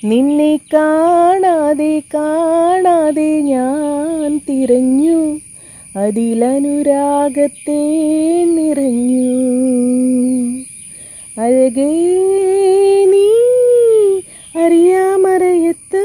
നിന്നെ കാണാതെ കാണാതെ ഞാൻ തിരഞ്ഞു അതിലനുരാഗത്തെ നിറഞ്ഞു അഴകേ നീ അറിയാമറയത്ത്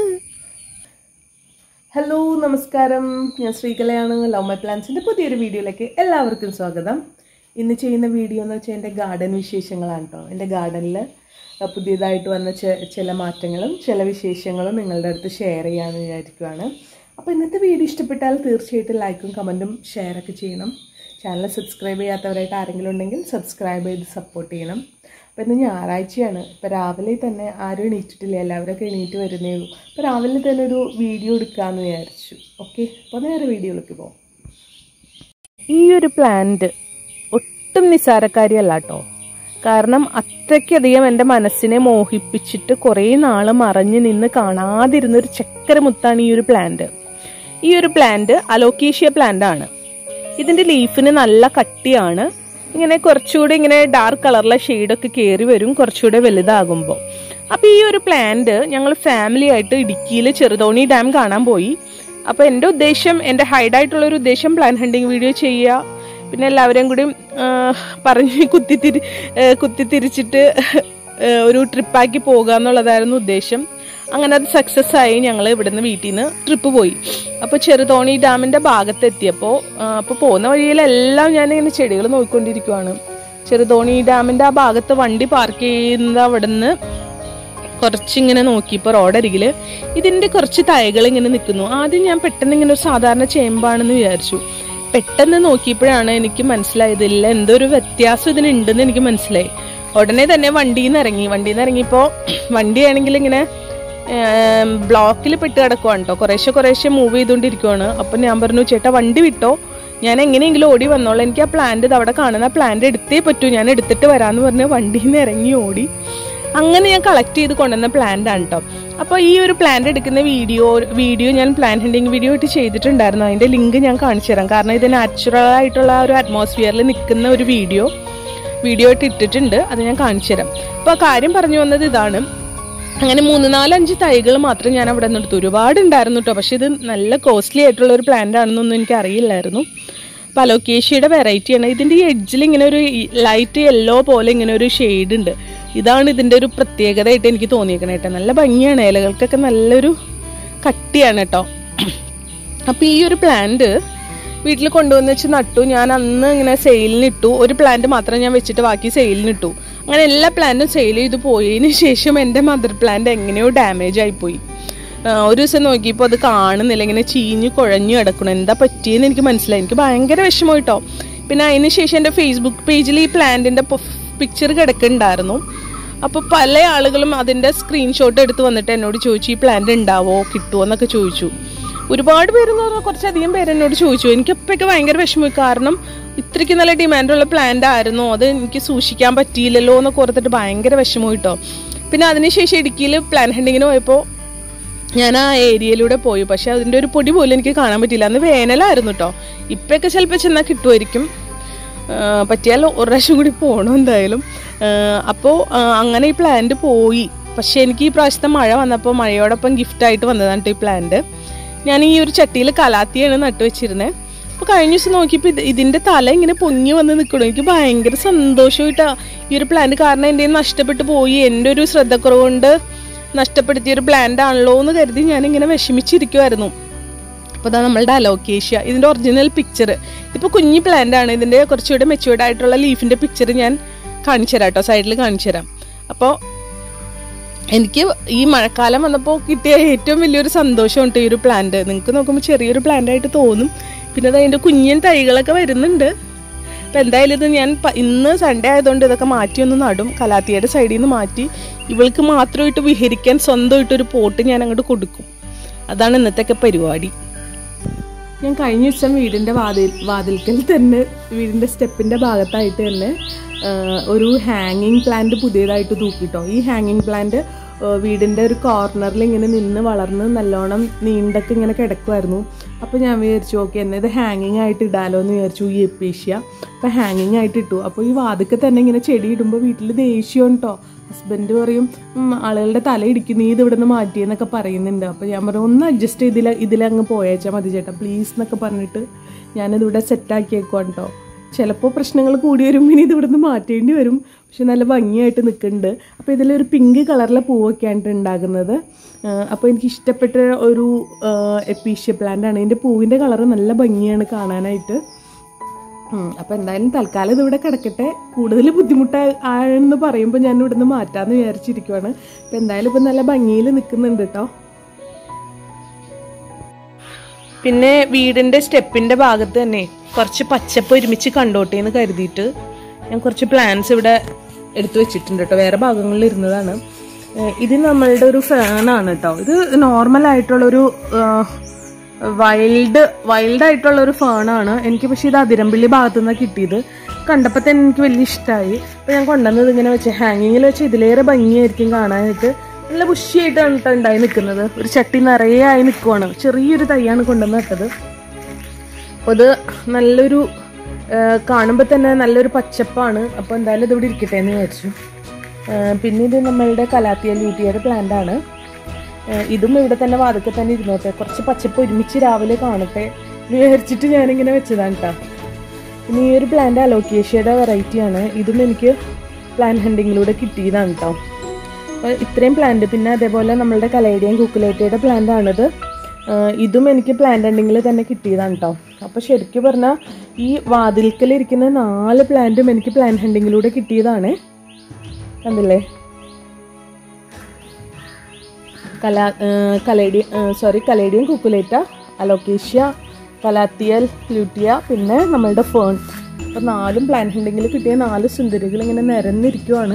ഹലോ നമസ്കാരം ഞാൻ ശ്രീകലയാണ് ലവ് മൈ പ്ലാൻസിൻ്റെ പുതിയൊരു വീഡിയോയിലേക്ക് എല്ലാവർക്കും സ്വാഗതം ഇന്ന് ചെയ്യുന്ന വീഡിയോ എന്ന് വെച്ചാൽ എൻ്റെ ഗാർഡൻ വിശേഷങ്ങളാണ് കേട്ടോ എൻ്റെ ഗാർഡനിൽ പുതിയതായിട്ട് വന്ന ചെ- ചില മാറ്റങ്ങളും ചില വിശേഷങ്ങളും നിങ്ങളുടെ അടുത്ത് ഷെയർ ചെയ്യാമെന്ന് വിചാരിക്കുവാണ് അപ്പോൾ ഇന്നത്തെ വീഡിയോ ഇഷ്ടപ്പെട്ടാൽ തീർച്ചയായിട്ടും ലൈക്കും കമൻറ്റും ഷെയറൊക്കെ ചെയ്യണം ചാനൽ സബ്സ്ക്രൈബ് ചെയ്യാത്തവരായിട്ട് ആരെങ്കിലും ഉണ്ടെങ്കിൽ സബ്സ്ക്രൈബ് ചെയ്ത് സപ്പോർട്ട് ചെയ്യണം അപ്പോൾ ഇന്ന് ഞായറാഴ്ചയാണ് ഇപ്പോൾ രാവിലെ തന്നെ ആരും എണീറ്റിട്ടില്ല എല്ലാവരൊക്കെ എണീറ്റ് വരുന്നേ ഉള്ളൂ അപ്പോൾ രാവിലെ തന്നെ ഒരു വീഡിയോ എടുക്കാമെന്ന് വിചാരിച്ചു ഓക്കെ അപ്പോൾ നേരെ വീഡിയോയിലേക്ക് പോകാം ഈ ഒരു പ്ലാന്റ് ഒട്ടും നിസ്സാരക്കാരിയല്ല കേട്ടോ കാരണം അത്രയ്ക്കധികം എൻ്റെ മനസ്സിനെ മോഹിപ്പിച്ചിട്ട് കുറേ നാൾ മറഞ്ഞു നിന്ന് കാണാതിരുന്ന ഒരു ചക്കര മുത്താണ് ഈ ഒരു പ്ലാന്റ് ഈ ഒരു പ്ലാന്റ് അലോക്കേഷ്യ പ്ലാന്റ് ആണ് ഇതിൻ്റെ ലീഫിന് നല്ല കട്ടിയാണ് ഇങ്ങനെ കുറച്ചുകൂടി ഇങ്ങനെ ഡാർക്ക് കളറിലെ ഷെയ്ഡൊക്കെ കയറി വരും കുറച്ചുകൂടെ വലുതാകുമ്പോൾ അപ്പോൾ ഈ ഒരു പ്ലാന്റ് ഞങ്ങൾ ഫാമിലി ആയിട്ട് ഇടുക്കിയിൽ ചെറുതോണി ഡാം കാണാൻ പോയി അപ്പോൾ എൻ്റെ ഉദ്ദേശം എൻ്റെ ഹൈഡായിട്ടുള്ള ഒരു ഉദ്ദേശം പ്ലാൻ ഹണ്ടിങ് വീഡിയോ ചെയ്യുക പിന്നെ എല്ലാവരെയും കൂടി ആ, പറഞ്ഞ് കുത്തിത്തിരി ആ, കുത്തിത്തിരിച്ചിട്ട് ആ, ഒരു ട്രിപ്പാക്കി പോകുക എന്നുള്ളതായിരുന്നു ഉദ്ദേശം അങ്ങനെ അത് സക്സസ് ആയി ഞങ്ങൾ ഇവിടുന്ന് വീട്ടിൽ നിന്ന് ട്രിപ്പ് പോയി അപ്പോൾ ചെറുതോണി ഡാമിൻ്റെ ഭാഗത്ത് എത്തിയപ്പോൾ അപ്പോൾ പോകുന്ന വഴിയിലെല്ലാം ഞാനിങ്ങനെ ചെടികൾ നോക്കിക്കൊണ്ടിരിക്കുവാണ് ചെറുതോണി ഡാമിൻ്റെ ആ ഭാഗത്ത് വണ്ടി പാർക്ക് ചെയ്യുന്നത് അവിടുന്ന് കുറച്ചിങ്ങനെ നോക്കിയപ്പോൾ റോഡരികിൽ ഇതിൻ്റെ കുറച്ച് തൈകൾ ഇങ്ങനെ നിൽക്കുന്നു ആദ്യം ഞാൻ പെട്ടെന്ന് ഇങ്ങനെ ഒരു സാധാരണ ചേമ്പാണെന്ന് വിചാരിച്ചു പെട്ടെന്ന് നോക്കിയപ്പോഴാണ് എനിക്ക് മനസ്സിലായത് ഇല്ല എന്തോ ഒരു വ്യത്യാസം ഇതിനുണ്ടെന്ന് എനിക്ക് മനസ്സിലായി ഉടനെ തന്നെ വണ്ടിയിൽ നിന്ന് ഇറങ്ങി വണ്ടിയിൽ നിന്ന് ഇറങ്ങിയപ്പോൾ വണ്ടിയാണെങ്കിൽ ഇങ്ങനെ ബ്ലോക്കിൽ പെട്ട് കിടക്കുവാണ് കേട്ടോ കുറേശ്ശെ കുറേശ്ശെ മൂവ് ചെയ്തുകൊണ്ടിരിക്കുവാണ് അപ്പം ഞാൻ പറഞ്ഞു ചേട്ടാ വണ്ടി വിട്ടോ ഞാൻ എങ്ങനെയെങ്കിലും ഓടി വന്നോളാം എനിക്ക് ആ പ്ലാന്റ് ഇത് അവിടെ കാണുന്ന പ്ലാന്റ് എടുത്തേ പറ്റൂ ഞാൻ എടുത്തിട്ട് വരാമെന്ന് പറഞ്ഞ് വണ്ടിയിൽ നിന്ന് ഇറങ്ങി ഓടി അങ്ങനെ ഞാൻ കളക്ട് ചെയ്ത് കൊണ്ടുവന്ന പ്ലാന്റ് ആണ് കേട്ടോ അപ്പോൾ ഈ ഒരു പ്ലാന്റ് എടുക്കുന്ന വീഡിയോ വീഡിയോ ഞാൻ പ്ലാൻ ഹെൻഡിങ് വീഡിയോ ആയിട്ട് ചെയ്തിട്ടുണ്ടായിരുന്നു അതിൻ്റെ ലിങ്ക് ഞാൻ കാണിച്ചു തരാം കാരണം ഇത് നാച്ചുറൽ ആയിട്ടുള്ള ആ ഒരു അറ്റ്മോസ്ഫിയറിൽ നിൽക്കുന്ന ഒരു വീഡിയോ വീഡിയോ ആയിട്ട് ഇട്ടിട്ടുണ്ട് അത് ഞാൻ കാണിച്ചു തരാം അപ്പോൾ ആ കാര്യം പറഞ്ഞു വന്നത് ഇതാണ് അങ്ങനെ മൂന്ന് നാലഞ്ച് തൈകൾ മാത്രം ഞാൻ അവിടെ നിന്ന് എടുത്തു ഒരുപാട് ഉണ്ടായിരുന്നു കേട്ടോ പക്ഷെ ഇത് നല്ല കോസ്റ്റ്ലി ആയിട്ടുള്ള ഒരു പ്ലാന്റ് ആണെന്നൊന്നും എനിക്ക് അറിയില്ലായിരുന്നു പലോക്കേഷ്യയുടെ വെറൈറ്റിയാണ് ഇതിൻ്റെ ഈ എഡ്ജിൽ ഇങ്ങനെ ഒരു ലൈറ്റ് യെല്ലോ പോലെ ഇങ്ങനെ ഒരു ഷെയ്ഡ് ഉണ്ട് ഇതാണ് ഇതിൻ്റെ ഒരു പ്രത്യേകതയായിട്ട് എനിക്ക് തോന്നിയേക്കണേ കേട്ടോ നല്ല ഭംഗിയാണ് ഇലകൾക്കൊക്കെ നല്ലൊരു കട്ടിയാണ് കേട്ടോ അപ്പോൾ ഈ ഒരു പ്ലാന്റ് വീട്ടിൽ കൊണ്ടുവന്ന് വെച്ച് നട്ടു ഞാൻ അന്ന് ഇങ്ങനെ സെയിലിന് ഇട്ടു ഒരു പ്ലാന്റ് മാത്രം ഞാൻ വെച്ചിട്ട് ബാക്കി സെയിലിന് ഇട്ടു അങ്ങനെ എല്ലാ പ്ലാന്റും സെയിൽ ചെയ്ത് പോയതിന് ശേഷം എൻ്റെ മദർ പ്ലാന്റ് എങ്ങനെയോ ഡാമേജ് ആയിപ്പോയി ആ, ഒരു ദിവസം നോക്കിയപ്പോൾ അത് കാണുന്നില്ല ഇങ്ങനെ ചീഞ്ഞ് കുഴഞ്ഞു കിടക്കണം എന്താ പറ്റിയെന്ന് എനിക്ക് മനസ്സിലായി എനിക്ക് ഭയങ്കര വിഷമം കേട്ടോ പിന്നെ അതിന് ശേഷം എൻ്റെ ഫേസ്ബുക്ക് പേജിൽ ഈ പ്ലാന്റിൻ്റെ പിക്ചർ കിടക്കുന്നുണ്ടായിരുന്നു അപ്പോൾ പല ആളുകളും അതിൻ്റെ സ്ക്രീൻഷോട്ട് എടുത്ത് വന്നിട്ട് എന്നോട് ചോദിച്ചു ഈ പ്ലാന്റ് ഉണ്ടാവോ കിട്ടുമോ എന്നൊക്കെ ചോദിച്ചു ഒരുപാട് പേരെന്ന് പറഞ്ഞാൽ കുറച്ചധികം പേര് എന്നോട് ചോദിച്ചു എനിക്കപ്പോഴൊക്കെ ഭയങ്കര വിഷമമായി കാരണം ഇത്രയ്ക്ക് നല്ല ഡിമാൻഡുള്ള പ്ലാന്റ് ആയിരുന്നു അത് എനിക്ക് സൂക്ഷിക്കാൻ പറ്റിയില്ലല്ലോ എന്നൊക്കെ ഓർത്തിട്ട് ഭയങ്കര വിഷമമായി കേട്ടോ പിന്നെ അതിനുശേഷം ഇടുക്കിയിൽ പ്ലാൻ ഹണ്ടിങ്ങിന് പോയപ്പോൾ ഞാൻ ആ ഏരിയയിലൂടെ പോയി പക്ഷെ അതിൻ്റെ ഒരു പൊടി പോലും എനിക്ക് കാണാൻ പറ്റിയില്ല അന്ന് വേനലായിരുന്നു കേട്ടോ ഇപ്പൊക്കെ ചിലപ്പോൾ ചെന്നാൽ കിട്ടുമായിരിക്കും ആ, പറ്റിയാൽ ഒരു പ്രാവശ്യം കൂടി പോകണം എന്തായാലും അപ്പോൾ അങ്ങനെ ഈ പ്ലാന്റ് പോയി പക്ഷെ എനിക്ക് ഈ പ്രാവശ്യത്തെ മഴ വന്നപ്പോൾ മഴയോടൊപ്പം ഗിഫ്റ്റായിട്ട് വന്നതാണ് ട്ടോ ഈ പ്ലാന്റ് ഞാൻ ഈ ഒരു ചട്ടിയിൽ കലാത്തിയാണ് നട്ടു വെച്ചിരുന്നത് അപ്പോൾ കഴിഞ്ഞ ദിവസം നോക്കിയപ്പോൾ ഇത് ഇതിൻ്റെ തല ഇങ്ങനെ പൊങ്ങി വന്ന് നിൽക്കണം എനിക്ക് ഭയങ്കര സന്തോഷമായിട്ടാ ഈ ഒരു പ്ലാന്റ് കാരണം എൻ്റെ കയ്യിൽ നിന്ന് നഷ്ടപ്പെട്ടു പോയി എൻ്റെ ഒരു ശ്രദ്ധക്കുറവ് കൊണ്ട് നഷ്ടപ്പെടുത്തിയ ഒരു പ്ലാന്റ് ആണല്ലോ എന്ന് കരുതി ഞാനിങ്ങനെ വിഷമിച്ചിരിക്കുമായിരുന്നു അപ്പോൾ അതാ നമ്മളുടെ അലോക്കേഷ്യ ഇതിൻ്റെ ഒറിജിനൽ പിക്ചർ ഇതിപ്പോൾ കുഞ്ഞി പ്ലാന്റ് ആണ് ഇതിൻ്റെ കുറച്ചുകൂടെ മെച്യൂർഡ് ആയിട്ടുള്ള ലീഫിൻ്റെ പിക്ചർ ഞാൻ കാണിച്ചു തരാം കേട്ടോ സൈഡിൽ കാണിച്ചു തരാം അപ്പോൾ എനിക്ക് ഈ മഴക്കാലം വന്നപ്പോൾ കിട്ടിയ ഏറ്റവും വലിയൊരു സന്തോഷമുണ്ട് ഈ ഒരു പ്ലാന്റ് നിങ്ങൾക്ക് നോക്കുമ്പോൾ ചെറിയൊരു പ്ലാന്റ് ആയിട്ട് തോന്നും പിന്നെ അത് അതിൻ്റെ കുഞ്ഞൻ തൈകളൊക്കെ വരുന്നുണ്ട് അപ്പം എന്തായാലും ഇത് ഞാൻ പ- ഇന്ന് സൺഡേ ആയതുകൊണ്ട് ഇതൊക്കെ മാറ്റി ഒന്ന് നടും കലാത്തിയുടെ സൈഡിൽ നിന്ന് മാറ്റി ഇവൾക്ക് മാത്രമായിട്ട് വിഹരിക്കാൻ സ്വന്തമായിട്ടൊരു പോട്ട് ഞാൻ അങ്ങോട്ട് കൊടുക്കും അതാണ് ഇന്നത്തെ പരിപാടി ഞാൻ കഴിഞ്ഞ ദിവസം വീടിൻ്റെ വാതിൽ വാതിൽക്കൽ തന്നെ വീടിൻ്റെ സ്റ്റെപ്പിൻ്റെ ഭാഗത്തായിട്ട് തന്നെ ആ, ഒരു ഹാങ്ങിങ് പ്ലാന്റ് പുതിയതായിട്ട് തൂക്കിട്ടോ ഈ ഹാങ്ങിങ് പ്ലാന്റ് വീടിൻ്റെ ഒരു കോർണറിൽ ഇങ്ങനെ നിന്ന് വളർന്ന് നല്ലോണം നീണ്ടൊക്കെ ഇങ്ങനെ കിടക്കുമായിരുന്നു അപ്പോൾ ഞാൻ വിചാരിച്ചു ഓക്കെ എന്നെ ഇത് ഹാങ്ങിങ് ആയിട്ട് ഇടാലോ എന്ന് വിചാരിച്ചു ഈ എപ്പീഷ്യ അപ്പോൾ ഹാങ്ങിങ് ആയിട്ട് ഇട്ടു അപ്പോൾ ഈ വാതിക്കെ തന്നെ ഇങ്ങനെ ചെടി ഇടുമ്പോൾ വീട്ടിൽ ദേഷ്യം കേട്ടോ ഹസ്ബൻഡ് പറയും "ഉം, ആളുകളുടെ തല ഇടിക്കും നീ ഇത് ഇവിടെ നിന്ന് മാറ്റിയെന്നൊക്കെ പറയുന്നുണ്ട് അപ്പോൾ ഞാൻ പറഞ്ഞു ഒന്ന് അഡ്ജസ്റ്റ് ചെയ്തിൽ ഇതിലങ്ങ് പോയേച്ചാൽ മതി ചേട്ടാ പ്ലീസ് എന്നൊക്കെ പറഞ്ഞിട്ട് ഞാനിതിവിടെ സെറ്റാക്കിയേക്കുവാണ് കേട്ടോ ചിലപ്പോൾ പ്രശ്നങ്ങൾ കൂടി വരുമ്പോൾ ഇനി ഇത് ഇവിടുന്ന് മാറ്റേണ്ടി വരും പക്ഷെ നല്ല ഭംഗിയായിട്ട് നിൽക്കുന്നുണ്ട് അപ്പോൾ ഇതിലൊരു പിങ്ക് കളറിലെ പൂവൊക്കെയാണ് ഉണ്ടാകുന്നത് അപ്പോൾ എനിക്ക് ഇഷ്ടപ്പെട്ട ഒരു എപ്പീഷ്യ പ്ലാന്റ് ആണ് ഇതിൻ്റെ പൂവിൻ്റെ കളറ് നല്ല ഭംഗിയാണ് കാണാനായിട്ട് അപ്പോൾ എന്തായാലും തൽക്കാലം ഇതിവിടെ കിടക്കട്ടെ കൂടുതൽ ബുദ്ധിമുട്ടാണെന്ന് പറയുമ്പോൾ ഞാൻ ഇവിടുന്ന് മാറ്റാമെന്ന് വിചാരിച്ചിരിക്കുവാണ് അപ്പോൾ എന്തായാലും ഇപ്പം നല്ല ഭംഗിയിൽ നിൽക്കുന്നുണ്ട് കേട്ടോ പിന്നെ വീടിൻ്റെ സ്റ്റെപ്പിൻ്റെ ഭാഗത്ത് തന്നെ കുറച്ച് പച്ചപ്പ് ഒരുമിച്ച് കണ്ടോട്ടെ എന്ന് കരുതിയിട്ട് ഞാൻ കുറച്ച് പ്ലാന്റ്സ് ഇവിടെ എടുത്തു വെച്ചിട്ടുണ്ട് കേട്ടോ വേറെ ഭാഗങ്ങളിൽ ഇരുന്നതാണ് ഏഹ് ഇത് നമ്മളുടെ ഒരു ഫാനാണ് കേട്ടോ ഇത് നോർമൽ ആയിട്ടുള്ളൊരു വൈൽഡ് വൈൽഡ് ആയിട്ടുള്ള ഒരു ഫേണാണ് എനിക്ക് പക്ഷേ ഇത് അതിരമ്പള്ളി ഭാഗത്തു നിന്നാണ് കിട്ടിയത് കണ്ടപ്പോൾ തന്നെ എനിക്ക് വലിയ ഇഷ്ടമായി അപ്പോൾ ഞാൻ കൊണ്ടുവന്നത് ഇങ്ങനെ വെച്ച് ഹാങ്ങിങ്ങിൽ വെച്ച് ഇതിലേറെ ഭംഗിയായിരിക്കും കാണാനായിട്ട് നല്ല ബുഷിയായിട്ടാണ് കേട്ടോ ഉണ്ടായി നിൽക്കുന്നത് ഒരു ചട്ടി നിറയെ ആയി നിൽക്കുവാണ് ചെറിയൊരു തൈയാണ് കൊണ്ടുവന്ന് നട്ടത് അപ്പോൾ ഇത് നല്ലൊരു കാണുമ്പോൾ തന്നെ നല്ലൊരു പച്ചപ്പാണ് അപ്പോൾ എന്തായാലും ഇതിവിടെ ഇരിക്കട്ടെ എന്ന് വിചാരിച്ചു ആ, പിന്നെ ഇത് നമ്മളുടെ കലാത്തിയ ലൂട്ടിയുടെ പ്ലാന്റ് ആണ് ആ, ഇതും ഇവിടെ തന്നെ വാതിക്കെ തന്നെ ഇരുന്നോട്ടെ കുറച്ച് പച്ചപ്പ് ഒരുമിച്ച് രാവിലെ കാണട്ടെ എന്ന് വിചാരിച്ചിട്ട് ഞാനിങ്ങനെ വെച്ചതാണ് കേട്ടോ പിന്നെ ഈ ഒരു പ്ലാന്റ് അലോക്കേഷ്യയുടെ വെറൈറ്റിയാണ് ഇതും എനിക്ക് പ്ലാൻ ഹണ്ടിങ്ങിലൂടെ കിട്ടിയതാണ് കേട്ടോ അപ്പോൾ ഇത്രയും പ്ലാന്റ് പിന്നെ അതേപോലെ നമ്മളുടെ കലേഡിയൻ കുക്കുലേറ്റയുടെ പ്ലാന്റ് ആണിത് ആ, ഇതും എനിക്ക് പ്ലാന്റ് ഹണ്ടിങ്ങിൽ തന്നെ കിട്ടിയതാണ് കേട്ടോ അപ്പോൾ ശരിക്കും പറഞ്ഞാൽ ഈ വാതിൽക്കലിരിക്കുന്ന നാല് പ്ലാന്റും എനിക്ക് പ്ലാൻ ഹണ്ടിങ്ങിലൂടെ കിട്ടിയതാണ് കണ്ടില്ലേ കലാ കലേഡിയൻ സോറി കലേഡിയൻ കുക്കുലേറ്റ അലോക്കേഷ്യ കലാത്തിയൽ ല്യൂട്ടിയ പിന്നെ നമ്മളുടെ ഫേൺ അപ്പോൾ നാലും പ്ലാന്റ് ഹണ്ടിങ്ങിൽ കിട്ടിയ നാല് സുന്ദരികൾ ഇങ്ങനെ നിരന്നിരിക്കുവാണ്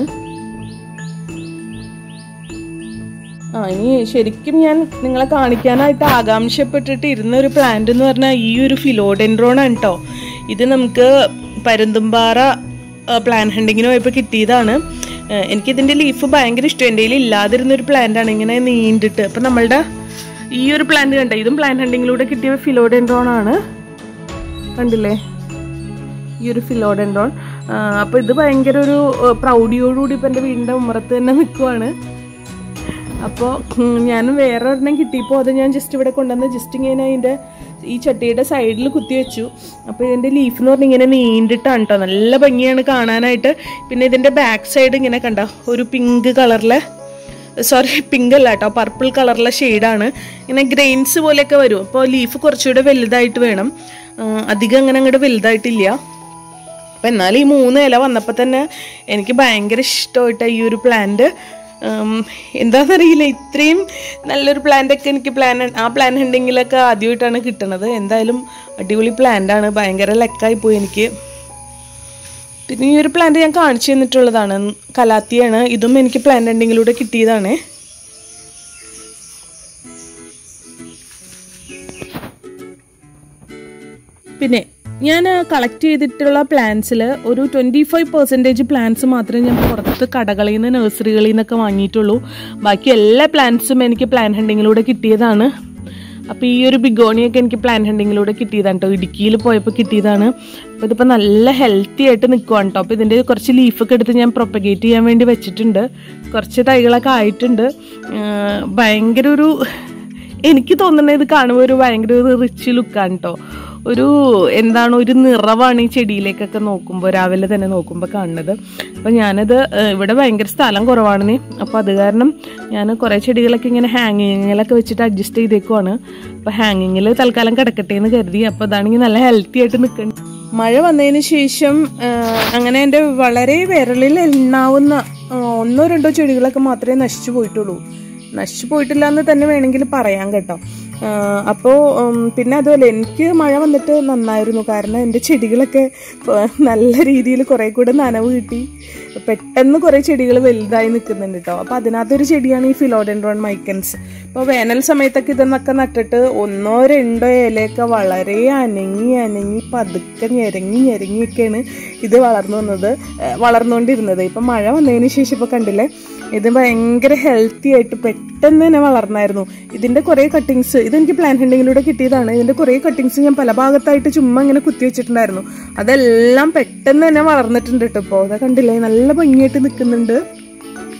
ആ ഇനി ശരിക്കും ഞാൻ നിങ്ങളെ കാണിക്കാനായിട്ട് ആകാംക്ഷപ്പെട്ടിട്ട് ഇരുന്ന ഒരു പ്ലാന്റ് എന്ന് പറഞ്ഞാൽ ഈ ഒരു ഫിലോഡെൻഡ്രോൺ ആണ് കേട്ടോ ഇത് നമുക്ക് പരുന്തുംപാറ പ്ലാൻ ഹണ്ടിങ്ങിന് പോയപ്പോൾ കിട്ടിയതാണ് ഏഹ് എനിക്കിതിൻ്റെ ലീഫ് ഭയങ്കര ഇഷ്ടം എൻ്റെ കയ്യിൽ ഇല്ലാതിരുന്ന ഒരു പ്ലാന്റ് ആണ് ഇങ്ങനെ നീണ്ടിട്ട് അപ്പം നമ്മളുടെ ഈ ഒരു പ്ലാന്റ് കണ്ട ഇതും പ്ലാൻ ഹണ്ടിങ്ങിലൂടെ കിട്ടിയ ഫിലോഡെൻഡ്രോൺ ആണ് കണ്ടില്ലേ ഈ ഒരു ഫിലോഡെൻഡ്രോൺ അപ്പോൾ ഇത് ഭയങ്കര ഒരു പ്രൗഡിയോടുകൂടി ഇപ്പം എൻ്റെ വീടിൻ്റെ ഉമ്മറത്ത് തന്നെ നിൽക്കുവാണ് അപ്പോൾ ഞാൻ വേറെ ഒരെണ്ണം കിട്ടിയപ്പോൾ അത് ഞാൻ ജസ്റ്റ് ഇവിടെ കൊണ്ടുവന്ന് ജസ്റ്റ് ഇങ്ങനെ അതിൻ്റെ ഈ ചട്ടിയുടെ സൈഡിൽ കുത്തി വെച്ചു അപ്പോൾ ഇതിൻ്റെ ലീഫ് എന്ന് പറഞ്ഞാൽ ഇങ്ങനെ നീണ്ടിട്ടാണ് കേട്ടോ നല്ല ഭംഗിയാണ് കാണാനായിട്ട് പിന്നെ ഇതിൻ്റെ ബാക്ക് സൈഡ് ഇങ്ങനെ കണ്ട ഒരു പിങ്ക് കളറിലെ സോറി പിങ്ക് അല്ല കേട്ടോ പർപ്പിൾ കളറിലെ ഷെയ്ഡാണ് ഇങ്ങനെ ഗ്രെയിൻസ് പോലെയൊക്കെ വരും അപ്പോൾ ലീഫ് കുറച്ചുകൂടെ വലുതായിട്ട് വേണം ആ, അധികം അങ്ങനെ അങ്ങോട്ട് വലുതായിട്ടില്ല അപ്പം എന്നാലും ഈ മൂന്ന് ഇല വന്നപ്പോൾ തന്നെ എനിക്ക് ഭയങ്കര ഇഷ്ടമായിട്ട ഈ ഒരു പ്ലാന്റ് എന്താണെന്നറിയില്ല ഇത്രയും നല്ലൊരു പ്ലാന്റൊക്കെ എനിക്ക് പ്ലാൻ ആ പ്ലാൻ ഹണ്ടിങ്ങിലൊക്കെ ആദ്യമായിട്ടാണ് കിട്ടണത് എന്തായാലും അടിപൊളി പ്ലാന്റാണ് ഭയങ്കര ലെക്കായി പോയി എനിക്ക് പിന്നെ ഈ ഒരു പ്ലാന്റ് ഞാൻ കാണിച്ചു തന്നിട്ടുള്ളതാണ് കലാത്തിയാണ് ഇതും എനിക്ക് പ്ലാന്റ് ഹണ്ടിങ്ങിലൂടെ കിട്ടിയതാണ് പിന്നെ ഞാൻ കളക്ട് ചെയ്തിട്ടുള്ള പ്ലാന്റ്സിൽ ഒരു ട്വൻറ്റി ഫൈവ് പെർസെൻറ്റേജ് പ്ലാന്റ്സ് മാത്രമേ ഞാൻ പുറത്ത് കടകളിൽ നിന്ന് നഴ്സറികളിൽ നിന്നൊക്കെ വാങ്ങിയിട്ടുള്ളൂ ബാക്കി എല്ലാ പ്ലാന്റ്സും എനിക്ക് പ്ലാൻ ഹണ്ടിങ്ങിലൂടെ കിട്ടിയതാണ് അപ്പോൾ ഈ ഒരു ബിഗോണിയൊക്കെ എനിക്ക് പ്ലാൻ ഹണ്ടിങ്ങിലൂടെ കിട്ടിയതാണ് കേട്ടോ ഇടുക്കിയിൽ പോയപ്പോൾ കിട്ടിയതാണ് അപ്പോൾ ഇതിപ്പോൾ നല്ല ഹെൽത്തി ആയിട്ട് നിൽക്കുവാണ് കേട്ടോ അപ്പോൾ ഇതിൻ്റെ കുറച്ച് ലീഫൊക്കെ എടുത്ത് ഞാൻ പ്രൊപ്പഗേറ്റ് ചെയ്യാൻ വേണ്ടി വെച്ചിട്ടുണ്ട് കുറച്ച് തൈകളൊക്കെ ആയിട്ടുണ്ട് ആ, ഭയങ്കര ഒരു എനിക്ക് തോന്നുന്നത് ഇത് കാണുമ്പോൾ ഒരു ഭയങ്കര ഒരു റിച്ച് ലുക്കാണ് കേട്ടോ ഒരു എന്താണ് ഒരു നിറവാണ് ഈ ചെടിയിലേക്കൊക്കെ നോക്കുമ്പോൾ രാവിലെ തന്നെ നോക്കുമ്പോൾ കാണുന്നത് അപ്പോൾ ഞാനത് ഏഹ്, ഇവിടെ ഭയങ്കര സ്ഥലം കുറവാണെന്നേ അപ്പോൾ അത് കാരണം ഞാൻ കുറേ ചെടികളൊക്കെ ഇങ്ങനെ ഹാങ്ങിങ്ങിലൊക്കെ വെച്ചിട്ട് അഡ്ജസ്റ്റ് ചെയ്തേക്കുവാണ് അപ്പോൾ ഹാങ്ങിങ്ങിൽ തൽക്കാലം കിടക്കട്ടെ എന്ന് കരുതി അപ്പോൾ അതാണെങ്കിൽ നല്ല ഹെൽത്തി ആയിട്ട് നിൽക്കുന്നുണ്ട് മഴ വന്നതിന് ശേഷം ഏഹ്, അങ്ങനെ എൻ്റെ വളരെ വിരലിൽ എണ്ണാവുന്ന ആ, ഒന്നോ രണ്ടോ ചെടികളൊക്കെ മാത്രമേ നശിച്ചു പോയിട്ടുള്ളൂ നശിച്ചു പോയിട്ടില്ല എന്ന് തന്നെ വേണമെങ്കിൽ പറയാം കേട്ടോ അപ്പോൾ പിന്നെ അതുപോലെ എനിക്ക് മഴ വന്നിട്ട് നന്നായിരുന്നു കാരണം എൻ്റെ ചെടികളൊക്കെ പ- നല്ല രീതിയിൽ കുറേ കൂടെ നനവ് കിട്ടി പെട്ടെന്ന് കുറേ ചെടികൾ വലുതായി നിൽക്കുന്നുണ്ട് കേട്ടോ അപ്പോൾ അതിനകത്തൊരു ചെടിയാണ് ഈ ഫിലോഡെൻഡ്രോൺ മൈക്കൻസ് ഇപ്പോൾ വേനൽ സമയത്തൊക്കെ ഇതെന്നൊക്കെ നട്ടിട്ട് ഒന്നോ രണ്ടോ ഇലയൊക്കെ വളരെ അനങ്ങി അനങ്ങി പതുക്കെ ഞെരങ്ങി ഞെരങ്ങിയൊക്കെയാണ് ഇത് വളർന്നു വന്നത് ഏഹ് വളർന്നുകൊണ്ടിരുന്നത് ഇപ്പം മഴ വന്നതിന് ശേഷം ഇപ്പോൾ കണ്ടില്ലേ ഇത് ഭയങ്കര ഹെൽത്തി ആയിട്ട് പെട്ടെന്ന് തന്നെ വളർന്നായിരുന്നു ഇതിൻ്റെ കുറേ കട്ടിങ്സ് ഇതെനിക്ക് പ്ലാൻ ഹണ്ടിങ്ങിലൂടെ കിട്ടിയതാണ് ഇതിൻ്റെ കുറേ കട്ടിങ്സ് ഞാൻ പല ഭാഗത്തായിട്ട് ചുമ്മാ ഇങ്ങനെ കുത്തി വെച്ചിട്ടുണ്ടായിരുന്നു അതെല്ലാം പെട്ടെന്ന് തന്നെ വളർന്നിട്ടുണ്ട് കേട്ടോ ഇപ്പോൾ അതാ കണ്ടില്ലേ നല്ല ഭംഗിയായിട്ട് നിൽക്കുന്നുണ്ട്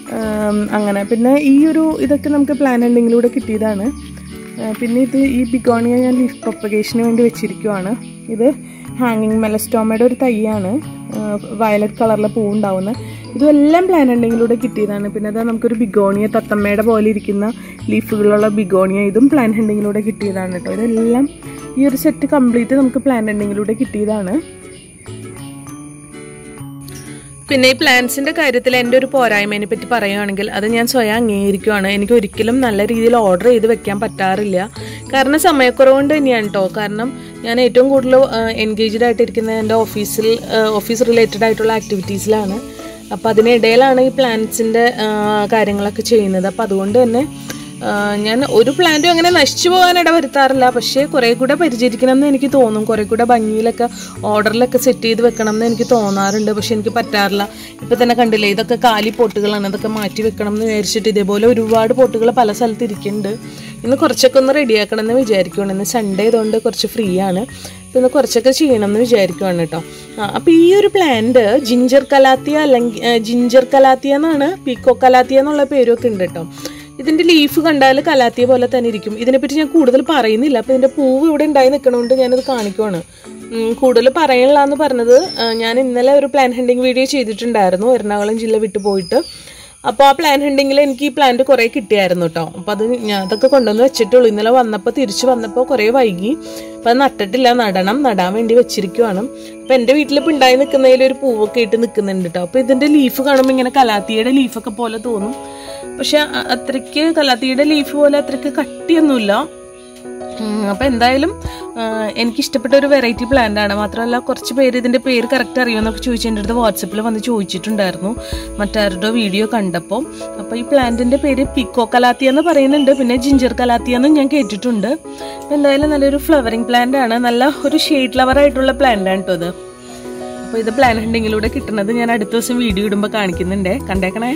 ആം, അങ്ങനെ പിന്നെ ഈ ഒരു ഇതൊക്കെ നമുക്ക് പ്ലാൻ ഉണ്ടെങ്കിലൂടെ കിട്ടിയതാണ് ആ, പിന്നെ ഇത് ഈ ബിഗോണിയ ഞാൻ ലീഫ് പ്രൊപ്പഗേഷന് വേണ്ടി വെച്ചിരിക്കുവാണ് ഇത് ഹാങ്ങിങ് മെലസ്റ്റോമയുടെ ഒരു തൈയാണ് വയലറ്റ് കളറിലെ പൂവുണ്ടാവുന്ന ഇതും എല്ലാം പ്ലാൻ ഉണ്ടെങ്കിലൂടെ കിട്ടിയതാണ് പിന്നെ അത് നമുക്കൊരു ബിഗോണിയ തത്തമ്മയുടെ പോലെ ഇരിക്കുന്ന ലീഫുകളുള്ള ബിഗോണിയ ഇതും പ്ലാൻ ഉണ്ടെങ്കിലൂടെ കിട്ടിയതാണ് കേട്ടോ ഇതെല്ലാം ഈ ഒരു സെറ്റ് കംപ്ലീറ്റ് നമുക്ക് പ്ലാൻ ഉണ്ടെങ്കിലൂടെ കിട്ടിയതാണ് പിന്നെ ഈ പ്ലാന്റ്സിന്റെ കാര്യത്തിൽ എൻ്റെ ഒരു പോരായ്മയെ പറ്റി പറയുകയാണെങ്കിൽ അത് ഞാൻ സ്വയം അംഗീകരിക്കുവാണ് എനിക്ക് ഒരിക്കലും നല്ല രീതിയിൽ ഓർഡർ ചെയ്ത് വെക്കാൻ പറ്റാറില്ല കാരണം സമയക്കുറവ് കൊണ്ട് തന്നെയാണ് കേട്ടോ കാരണം ഞാൻ ഏറ്റവും കൂടുതൽ എൻഗേജ്ഡ് ആയിട്ടിരിക്കുന്നത് എൻ്റെ ഓഫീസിൽ ഓഫീസ് റിലേറ്റഡ് ആയിട്ടുള്ള ആക്ടിവിറ്റീസിലാണ് അപ്പോൾ അതിനിടയിലാണ് ഈ പ്ലാന്റ്സിൻ്റെ കാര്യങ്ങളൊക്കെ ചെയ്യുന്നത് അപ്പോൾ അതുകൊണ്ട് തന്നെ ആ, ഞാൻ ഒരു പ്ലാന്റും അങ്ങനെ നശിച്ചു പോകാൻ ഇടവരുത്താറില്ല പക്ഷേ കുറേ കൂടെ പരിചരിക്കണം എന്ന് എനിക്ക് തോന്നും കുറേ കൂടെ ഭംഗിയിലൊക്കെ ഓർഡറിലൊക്കെ സെറ്റ് ചെയ്ത് വെക്കണം എന്ന് എനിക്ക് തോന്നാറുണ്ട് പക്ഷെ എനിക്ക് പറ്റാറില്ല ഇപ്പം തന്നെ കണ്ടില്ലേ ഇതൊക്കെ കാലി പോട്ടുകളാണ് ഇതൊക്കെ മാറ്റി വെക്കണം എന്ന് വിചാരിച്ചിട്ട് ഇതേപോലെ ഒരുപാട് പോട്ടുകൾ പല സ്ഥലത്ത് ഇരിക്കുന്നുണ്ട് ഇന്ന് കുറച്ചൊക്കെ ഒന്ന് റെഡിയാക്കണം എന്ന് വിചാരിക്കുവാണ് ഇന്ന് സൺഡേ ആയതുകൊണ്ട് കുറച്ച് ഫ്രീ ആണ് അപ്പോൾ ഇന്ന് കുറച്ചൊക്കെ ചെയ്യണം എന്ന് വിചാരിക്കുവാണ് കേട്ടോ ആ അപ്പോൾ ഈ ഒരു പ്ലാന്റ് ജിഞ്ചർ കലാത്തിയ അല്ലെങ്കിൽ ആ, ജിഞ്ചർ കലാത്തിയ എന്നാണ് പീക്കോ കലാത്തിയ എന്നുള്ള പേരൊക്കെ ഉണ്ട് കേട്ടോ ഇതിന്റെ ലീഫ് കണ്ടാൽ കലാത്തിയ പോലെ തന്നെ ഇരിക്കും ഇതിനെപ്പറ്റി ഞാൻ കൂടുതൽ പറയുന്നില്ല അപ്പോൾ ഇതിന്റെ പൂവ് ഇവിടെ ഉണ്ടായി നിൽക്കണോണ്ട് ഞാനത് കാണിക്കുവാണ് ഉം, കൂടുതൽ പറയണില്ല എന്ന് പറഞ്ഞത് ആ, ഞാൻ ഇന്നലെ ഒരു പ്ലാൻ ഹണ്ടിങ് വീഡിയോ ചെയ്തിട്ടുണ്ടായിരുന്നു എറണാകുളം ജില്ല വിട്ടു പോയിട്ട് അപ്പോൾ ആ പ്ലാൻ ഹണ്ടിങ്ങിൽ എനിക്ക് ഈ പ്ലാന്റ് കുറേ കിട്ടിയായിരുന്നു കേട്ടോ അപ്പോൾ അത് ഞാൻ അതൊക്കെ കൊണ്ടുവന്ന് വെച്ചിട്ടുള്ളൂ ഇന്നലെ വന്നപ്പോൾ തിരിച്ച് വന്നപ്പോൾ കുറേ വൈകി അപ്പോൾ അത് നട്ടിട്ടില്ല നടണം നടാൻ വേണ്ടി വെച്ചിരിക്കുവാണ് അപ്പോൾ എൻ്റെ വീട്ടിൽ ഇപ്പോൾ ഉണ്ടായി നിൽക്കുന്നതിൽ ഒരു പൂവൊക്കെ ഇട്ട് നിൽക്കുന്നുണ്ട് കേട്ടോ അപ്പോൾ ഇതിൻ്റെ ലീഫ് കാണുമ്പോൾ ഇങ്ങനെ കലാത്തിയുടെ ലീഫൊക്കെ പോലെ തോന്നും പക്ഷെ അ- അത്രയ്ക്ക് കലാത്തിയുടെ ലീഫ് പോലെ അത്രയ്ക്ക് കട്ടിയൊന്നുമില്ല ഉം, അപ്പൊ എന്തായാലും ആ, എനിക്ക് ഇഷ്ടപ്പെട്ട ഒരു വെറൈറ്റി പ്ലാന്റ് ആണ് മാത്രമല്ല കുറച്ച് പേര് ഇതിന്റെ പേര് കറക്റ്റ് അറിയുമെന്നൊക്കെ ചോദിച്ചു എൻ്റെ അടുത്ത് വാട്സപ്പിൽ വന്ന് ചോദിച്ചിട്ടുണ്ടായിരുന്നു മറ്റാരുടെ വീഡിയോ കണ്ടപ്പോൾ അപ്പോൾ ഈ പ്ലാന്റിന്റെ പേര് പിക്കോ കലാത്തി എന്ന് പറയുന്നുണ്ട് പിന്നെ ജിഞ്ചർ കലാത്തി എന്നും ഞാൻ കേട്ടിട്ടുണ്ട് അപ്പോൾ എന്തായാലും നല്ലൊരു ഫ്ലവറിങ് പ്ലാന്റ് ആണ് നല്ല ഒരു ഷെയ്ഡ് ഫ്ലവർ ആയിട്ടുള്ള പ്ലാന്റ് ആണ് കേട്ടോ ഇത് അപ്പോൾ ഇത് പ്ലാൻ ഹണ്ടിങ്ങിലൂടെ കിട്ടുന്നത് ഞാൻ അടുത്ത ദിവസം വീഡിയോ ഇടുമ്പോൾ കാണിക്കുന്നുണ്ടേ കണ്ടേക്കണേ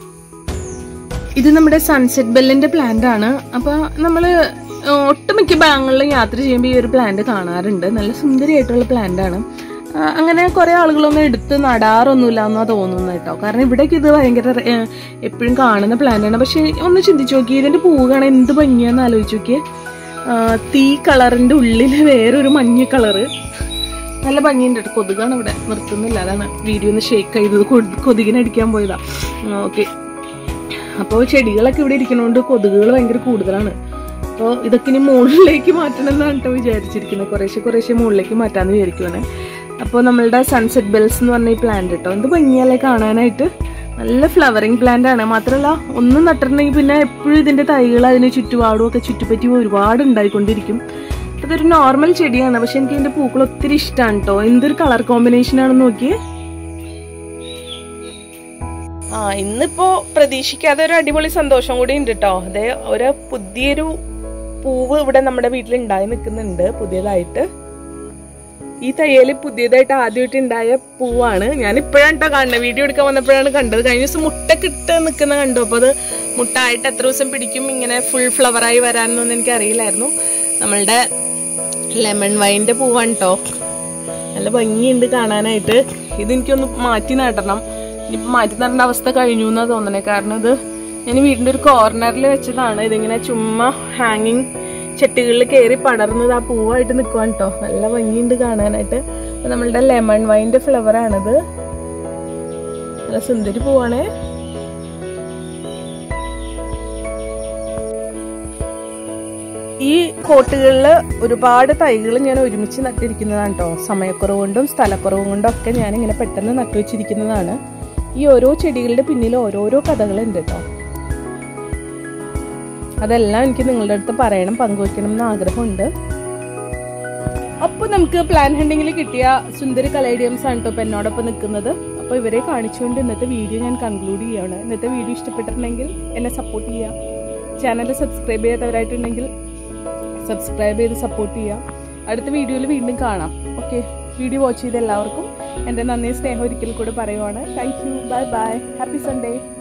ഇത് നമ്മുടെ സൺസെറ്റ് ബെല്ലിന്റെ പ്ലാന്റ് ആണ് അപ്പോൾ നമ്മൾ ഒട്ടുമിക്ക ബാങ്കുകളിലും യാത്ര ചെയ്യുമ്പോൾ ഈ ഒരു പ്ലാന്റ് കാണാറുണ്ട് നല്ല സുന്ദരിയായിട്ടുള്ള പ്ലാന്റ് ആണ് ആ, അങ്ങനെ കുറേ ആളുകളൊന്നും എടുത്ത് നടാറൊന്നുമില്ല എന്നാ തോന്നുന്നത് കേട്ടോ കാരണം ഇവിടേക്ക് ഇത് ഭയങ്കര എപ്പോഴും കാണുന്ന പ്ലാന്റ് ആണ് പക്ഷെ ഒന്ന് ചിന്തിച്ചു നോക്കി ഇതിന്റെ പൂവ് കാണാൻ എന്ത് ഭംഗിയാന്ന് ആലോചിച്ച് നോക്കിയേ ആ, തീ കളറിന്റെ ഉള്ളിൽ വേറൊരു മഞ്ഞ കളറ് നല്ല ഭംഗിയുണ്ട് കേട്ടോ കൊതുകാണ് ഇവിടെ നിർത്തുന്നില്ല അതാണ് വീഡിയോ ഒന്ന് ഷേക്ക് ചെയ്തത് കൊതു- കൊതുകിനടിക്കാൻ പോയതാ ഓക്കെ അപ്പോൾ ചെടികളൊക്കെ ഇവിടെ ഇരിക്കണോണ്ട് കൊതുകുകൾ ഭയങ്കര കൂടുതലാണ് അപ്പോൾ ഇതൊക്കെ ഇനി മുകളിലേക്ക് മാറ്റണം എന്നാണ് കേട്ടോ വിചാരിച്ചിരിക്കുന്നത് കുറേശ്ശെ കുറേശ്ശെ മുകളിലേക്ക് മാറ്റാന്ന് വിചാരിക്കുവാണ് അപ്പോൾ നമ്മളുടെ സൺസെറ്റ് ബെൽസ് എന്ന് പറഞ്ഞ ഈ പ്ലാന്റ് കേട്ടോ എന്ത് ഭംഗിയല്ലേ കാണാനായിട്ട് നല്ല ഫ്ലവറിങ് പ്ലാന്റ് ആണ് മാത്രമല്ല ഒന്ന് നട്ടിട്ടുണ്ടെങ്കിൽ പിന്നെ എപ്പോഴും ഇതിന്റെ തൈകൾ അതിന് ചുറ്റുപാടും ഒക്കെ ചുറ്റുപറ്റി ഒരുപാട് ഉണ്ടായിക്കൊണ്ടിരിക്കും അപ്പോൾ ഇതൊരു നോർമൽ ചെടിയാണ് പക്ഷെ എനിക്ക് ഇതിന്റെ പൂക്കൾ ഒത്തിരി ഇഷ്ടമാണ് കേട്ടോ എന്തൊരു കളർ കോമ്പിനേഷൻ ആണെന്ന് നോക്കിയേ ആ ഇന്നിപ്പോ പ്രതീക്ഷിക്കാതെ ഒരു അടിപൊളി സന്തോഷം കൂടി ഉണ്ട് കേട്ടോ അതെ ഒരു പുതിയൊരു പൂവ് ഇവിടെ നമ്മുടെ വീട്ടിൽ ഉണ്ടായി നിൽക്കുന്നുണ്ട് പുതിയതായിട്ട് ഈ തയ്യല് പുതിയതായിട്ട് ആദ്യമായിട്ട് ഉണ്ടായ പൂവാണ് ഞാൻ ഇപ്പോഴാണ് കേട്ടോ കാണുന്നത് വീഡിയോ എടുക്കാൻ വന്നപ്പോഴാണ് കണ്ടത് കഴിഞ്ഞ ദിവസം മുട്ടൊക്കെ ഇട്ട് നിൽക്കുന്ന കണ്ടു അപ്പോൾ അത് മുട്ടായിട്ട് എത്ര ദിവസം പിടിക്കും ഇങ്ങനെ ഫുൾ ഫ്ലവറായി വരാനൊന്നും എനിക്ക് അറിയില്ലായിരുന്നു നമ്മളുടെ ലെമൺ വൈൻ്റെ പൂവാണ് കേട്ടോ നല്ല ഭംഗിയുണ്ട് കാണാനായിട്ട് ഇത് എനിക്കൊന്ന് മാറ്റി നടണം ഇനിയിപ്പോൾ മാറ്റി നടേണ്ട അവസ്ഥ കഴിഞ്ഞു എന്നാ തോന്നണേ കാരണം ഇത് ഞാൻ വീടിൻ്റെ ഒരു കോർണറിൽ വെച്ചതാണ് ഇതിങ്ങനെ ചുമ്മാ ഹാങ്ങിങ് ചെട്ടികളിൽ കയറി പടർന്നത് ആ പൂവായിട്ട് നിൽക്കുവാണ് കേട്ടോ നല്ല ഭംഗിയുണ്ട് കാണാനായിട്ട് അപ്പൊ നമ്മളുടെ ലെമൺ വൈൻ്റെ ഫ്ലവർ ആണിത് നല്ല സുന്ദരി പൂവാണേ ഈ കോട്ടുകളിൽ ഒരുപാട് തൈകൾ ഞാൻ ഒരുമിച്ച് നട്ടിരിക്കുന്നതാണ് കേട്ടോ സമയക്കുറവ് കൊണ്ടും സ്ഥലക്കുറവ് കൊണ്ടും ഒക്കെ ഞാൻ ഇങ്ങനെ പെട്ടെന്ന് നട്ടുവെച്ചിരിക്കുന്നതാണ് ഈ ഓരോ ചെടികളുടെ പിന്നിൽ ഓരോരോ കഥകളുണ്ട് കേട്ടോ അതെല്ലാം എനിക്ക് നിങ്ങളുടെ അടുത്ത് പറയണം പങ്കുവയ്ക്കണം എന്ന് ആഗ്രഹമുണ്ട് അപ്പോൾ നമുക്ക് പ്ലാൻ ഹണ്ടിങ്ങിൽ കിട്ടിയ സുന്ദരി കലേഡിയംസ് ആണ് കേട്ടോ ഇപ്പം എന്നോടൊപ്പം നിൽക്കുന്നത് അപ്പോൾ ഇവരെ കാണിച്ചുകൊണ്ട് ഇന്നത്തെ വീഡിയോ ഞാൻ കൺക്ലൂഡ് ചെയ്യുകയാണ് ഇന്നത്തെ വീഡിയോ ഇഷ്ടപ്പെട്ടിട്ടുണ്ടെങ്കിൽ എന്നെ സപ്പോർട്ട് ചെയ്യുക ചാനൽ സബ്സ്ക്രൈബ് ചെയ്യാത്തവരായിട്ടുണ്ടെങ്കിൽ സബ്സ്ക്രൈബ് ചെയ്ത് സപ്പോർട്ട് ചെയ്യുക അടുത്ത വീഡിയോയിൽ വീണ്ടും കാണാം ഓക്കെ വീഡിയോ വാച്ച് ചെയ്ത എല്ലാവർക്കും എൻ്റെ നന്ദി സ്നേഹം ഒരിക്കൽ കൂടെ പറയുവാണ് thank you bye bye happy Sunday